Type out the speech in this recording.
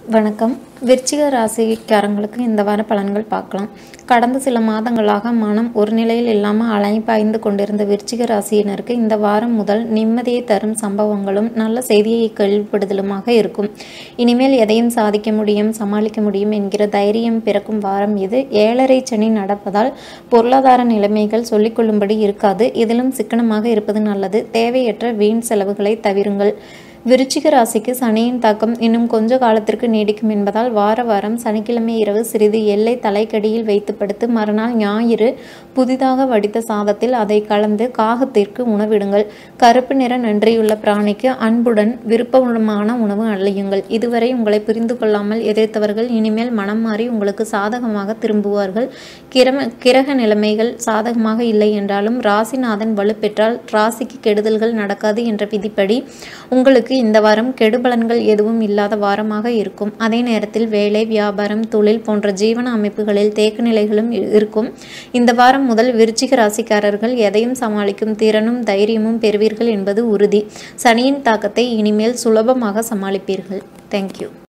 வணக்கம் விருச்சிக ராசிக்காரங்களுக்கு இந்த வார பலன்கள் பார்க்கலாம் கடந்த சில மாதங்களாக மனம் ஒரு நிலையில் இல்லாமல் அலைப்பாய்ந்து கொண்டிருந்த விருச்சிக ராசியினருக்கு இந்த வாரம் முதல் நிம்மதியை தரும் சம்பவங்களும் நல்ல செய்தியை கேள்விப்படுதலுமாக இருக்கும் இனிமேல் எதையும் சாதிக்க முடியும் சமாளிக்க முடியும் என்கிற தைரியம் பிறக்கும் வாரம் இது ஏழரை சனி நடப்பதால் பொருளாதார நிலைமைகள் சொல்லிக்கொள்ளும்படி இருக்காது இதிலும் சிக்கனமாக இருப்பது நல்லது தேவையற்ற வீண் செலவுகளை தவிருங்கள் விருச்சிக ராசிக்கு சனியின் தாக்கம் இன்னும் கொஞ்ச காலத்திற்கு நீடிக்கும் என்பதால் வார வாரம் சனிக்கிழமை இரவு சிறிது எல்லை தலைக்கடியில் வைத்து படுத்து மறுநாள் ஞாயிறு புதிதாக வடித்த சாதத்தில் அதை கலந்து காகத்திற்கு உணவிடுங்கள் கருப்பு நிற நன்றியுள்ள பிராணிக்கு அன்புடன் விருப்பமான உணவு அள்ளியுங்கள் இதுவரை உங்களை புரிந்து கொள்ளாமல் எதிர்த்தவர்கள் இனிமேல் மனம் மாறி உங்களுக்கு சாதகமாக திரும்புவார்கள் கிரம கிரக நிலைமைகள் சாதகமாக இல்லை என்றாலும் ராசிநாதன் வலுப்பெற்றால் ராசிக்கு கெடுதல்கள் நடக்காது என்ற விதிப்படி உங்களுக்கு இந்த வாரம் கெடுபலன்கள் எதுவும் இல்லாத வாரமாக இருக்கும் அதே நேரத்தில் வேலை வியாபாரம் தொழில் போன்ற ஜீவன அமைப்புகளில் தேக்க நிலைகளும் இ- இருக்கும் இந்த வாரம் முதல் விருச்சிக ராசிக்காரர்கள் எதையும் சமாளிக்கும் திறனும் தைரியமும் பெறுவீர்கள் என்பது உறுதி சனியின் தாக்கத்தை இனிமேல் சுலபமாக சமாளிப்பீர்கள் தேங்க்யூ